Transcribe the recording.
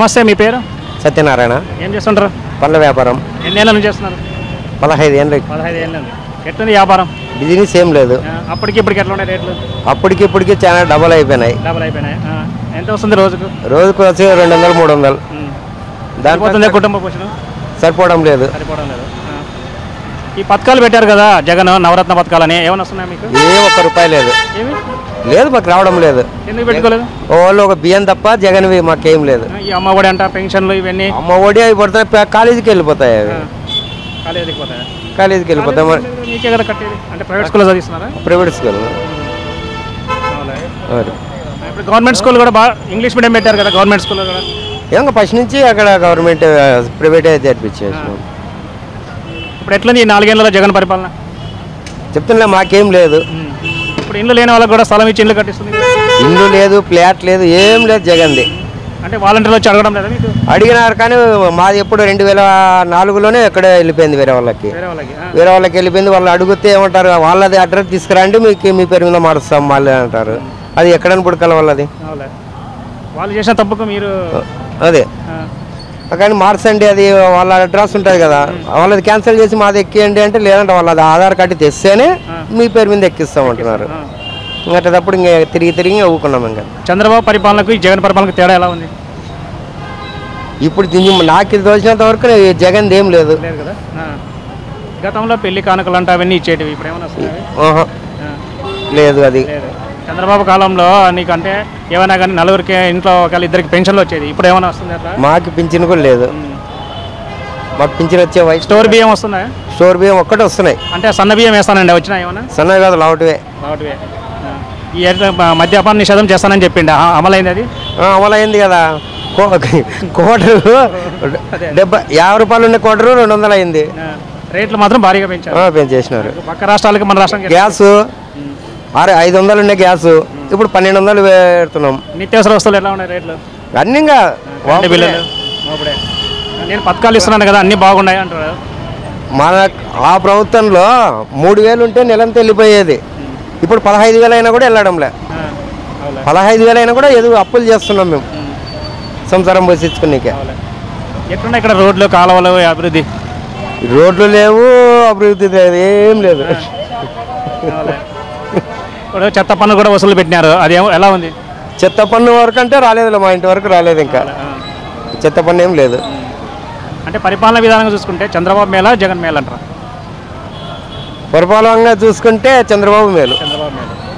నమస్తే మీ పేరు సత్యనారాయణ ఏం చేస్తుంటారు పళ్ళ వ్యాపారం ఎన్నేళ్ళ నుంచి చేస్తున్నారు పదహైదు ఏళ్ళు పదహైదు ఏళ్ళ నుంచి ఎట్లుంది వ్యాపారం బిజినెస్ ఏం లేదు ఆ, అప్పటికి ఇప్పటికి ఎట్లా ఉన్నాయి రేట్లు అప్పటికి ఇప్పటికి చాలా డబల్ అయిపోయినాయి డబల్ అయిపోయినాయి ఆ, ఎంత వస్తుంది రోజుకు రోజుకు వచ్చి రెండు వందలు మూడు వందలు ఉమ్. దాని సరిపోతుందా కుటుంబ పోషణ సరిపోవడం లేదు సరిపోవడం లేదు ఆ. ఈ పథకాలు పెట్టారు కదా జగన్ నవరత్న పథకాలని ఏమైనా వస్తున్నాయి మీకు ఏ ఒక్క రూపాయి లేదు ఏమి లేదు మాకు రావడం లేదు ఎందుకు పెట్టుకోలేదు వాళ్ళు ఒక బియ్యం తప్ప జగన్వి మాకేం లేదు ఆ, ఈ అమ్మఒడి అంట పెన్షన్లు ఇవన్నీ అమ్మ ఒడి అవి పడతాయి ప- కాలేజీకి వెళ్ళిపోతాయి అవి ఆ, కాలేజీకి పోతాయా కాలేజీకి వెళ్ళిపోతాయి మరి మీకే కదా కట్టేది అంటే ప్రైవేట్ స్కూల్లో చదివిస్తున్నారా ప్రైవేట్ స్కూల్ అవునా. మరి ఇప్పుడు గవర్నమెంట్ స్కూల్ కూడా బాగా ఇంగ్లీష్ మీడియం పెట్టారు కదా గవర్నమెంట్ స్కూల్లో కూడా ఇంకా ఫస్ట్ నుంచి అక్కడ గవర్నమెంట్ ప్రైవేట్ తెప్పించేసినాం ఇప్పుడు ఎట్లుంది ఈ నాలుగేళ్లలో జగన్ పరిపాలన చెప్తున్నా మాకేం లేదు ఇప్పుడు ఇండ్లు లేని వాళ్ళకి కూడా స్థలం ఇచ్చి ఇండ్లు కట్టిస్తుంది ఇల్లు లేదు ఫ్లాట్ లేదు ఏం లేదు జగన్ది అంటే వాలంటీర్లు వచ్చి అడగడం లేదా మీకు అడిగినారు కానీ మాది ఎప్పుడు రెండు వేల నాలుగులోనే ఎక్కడే వెళ్ళిపోయింది వేరే వాళ్ళకి వేరే వాళ్ళకి ఆ. వేరే వాళ్ళకి వెళ్ళిపోయింది వాళ్ళు అడిగితే ఏమంటారు వాళ్ళది అడ్రస్ తీసుకురండి మీకు మీ పేరు మీద మారుస్తాం మళ్ళీ అంటారు అది ఎక్కడని పుడకల వాళ్ళది అవులే. వాళ్ళు చేసిన తప్పుకు మీరు అదే ఆ, కానీ మార్చండి అది వాళ్ళ అడ్రస్ ఉంటుంది కదా వాళ్ళది క్యాన్సిల్ చేసి మాది ఎక్కియండి అంటే లేదంటే వాళ్ళది ఆధార్ కార్డు తెస్తేనే మీ పేరు మీద ఎక్కిస్తాం అంటున్నారు ఆ. ఇంకటప్పుడు ఇంకా తిరిగి తిరిగి ఊకున్నాం ఇంకా చంద్రబాబు పరిపాలనకు ఈ జగన్ పరిపాలనకు తేడా ఎలా ఉంది ఇప్పుడు దీన్ని నాకు ఇది తోచినంత వరకు జగన్ ఏం లేదు లేదు కదా ఆ. గతంలో పెళ్లి కానుకలు అంటే అవన్నీ ఇచ్చేటివి ఇప్పుడు ఏమైనా వస్తున్నాయి ఆహా. లేదు అది లేదు చంద్రబాబు కాలంలో నీకంటే ఏమైనా కానీ నలుగురికి ఇంట్లో ఒకవేళ ఇద్దరికి పెన్షన్లు వచ్చేది ఇప్పుడు ఏమైనా వస్తుంది అట్లా మాకు పింఛన్ కూడా లేదు మాకు పింఛన్ వచ్చే వయసు స్టోర్ బియ్యం వస్తున్నాయా స్టోర్ బియ్యం ఒక్కటే వస్తున్నాయి అంటే సన్న బియ్యం వేస్తానండి వచ్చినా ఏమైనా సన్నవి కాదు లావుటివే ఒకటివే ఆ. ఈ ఏట మ- మద్యపాన నిషేధం చేస్తానని చెప్పిండు ఆ, అమలైంది అది ఆ, అమలైంది కదా కో- కోటరు డెబ్బై యాభై రూపాయలు ఉండే కోటరు రెండు వందలు అయింది ఆ. రేట్లు మాత్రం భారీగా పెంచారు ఆ, పెంచేసినారు పక్క రాష్ట్రాలకి మన రాష్ట్రానికి గ్యాస్ ఆరు ఐదు వందలు ఉండే గ్యాస్ ఇప్పుడు పన్నెండు వందలు పెడుతున్నాం నిత్యావసర వస్తువులు ఎలా ఉన్నాయి రేట్లు అన్నీ ఇంకా కరెంటు బిల్లులు మోపుడే. నేను పథకాలు ఇస్తున్నాను కదా అన్నీ బాగున్నాయి అంటారు మన ఆ ప్రభుత్వంలో మూడు వేలు ఉంటే నెలంతా వెళ్ళిపోయేది ఇప్పుడు పదహైదు వేలు అయినా కూడా వెళ్ళడంలే ఆ, అవులే పదహైదు వేలు అయినా కూడా ఏదో అప్పులు చేస్తున్నాం మేము సంసారం పోషించుకునేకే అవులే ఎట్లున్నాయి ఇక్కడ రోడ్లు కాలువలు అభివృద్ధి రోడ్లు లేవు అభివృద్ధి లేదు ఏం లేదు అవులే. ఇప్పుడు చెత్త పన్ను కూడా వసూలు పెట్టినారు అది ఏమో- ఎలా ఉంది చెత్త పన్ను వరకు అంటే రాలేదు మా ఇంటి వరకు రాలేదు ఇంకా ఆ. చెత్త పన్ను ఏం లేదు అంటే పరిపాలన విధానంగా చూసుకుంటే చంద్రబాబు మేళ జగన్ మేళ అంటారా పరిపాలనగా చూసుకుంటే చంద్రబాబు మేలు చంద్రబాబు మేళ